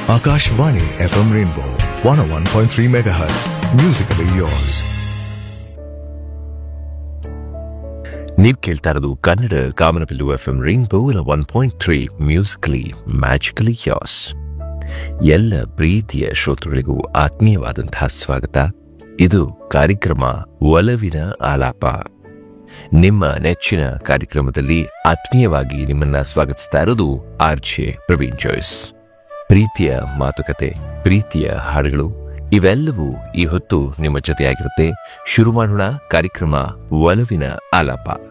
Akashvani FM Rainbow 101.3 MHz. Musically yours. ನೀವು ಕೇಳ್ತಾ ಇರೋದು ಕನ್ನಡ ಕಾಮನಬಿಲ್ಲು ಎಫ್ ಎಂ ರೈನ್ಬೋ ಇಲ್ಲ one point three musically magically yours ಎಲ್ಲ ಪ್ರೀತಿಯ ಶ್ರೋತೃಗಳಿಗೂ ಆತ್ಮೀಯವಾದಂತಹ ಸ್ವಾಗತ ಇದು ಕಾರ್ಯಕ್ರಮ ಒಲವಿನ ಆಲಾಪ ನಿಮ್ಮ ನೆಚ್ಚಿನ ಕಾರ್ಯಕ್ರಮದಲ್ಲಿ ಆತ್ಮೀಯವಾಗಿ ನಿಮ್ಮನ್ನ ಸ್ವಾಗತಿಸ್ತಾ ಇರೋದು ಆರ್ ಜೆ ಪ್ರವೀಣ್ ಜೋಯ್ಸ್ ಪ್ರೀತಿಯ ಮಾತುಕತೆ ಪ್ರೀತಿಯ ಹಾಡುಗಳು ಇವೆಲ್ಲವೂ ಈ ಹೊತ್ತು ನಿಮ್ಮ ಜೊತೆಯಾಗಿರುತ್ತೆ ಶುರು ಮಾಡೋಣ ಕಾರ್ಯಕ್ರಮ ಒಲವಿನ ಆಲಾಪ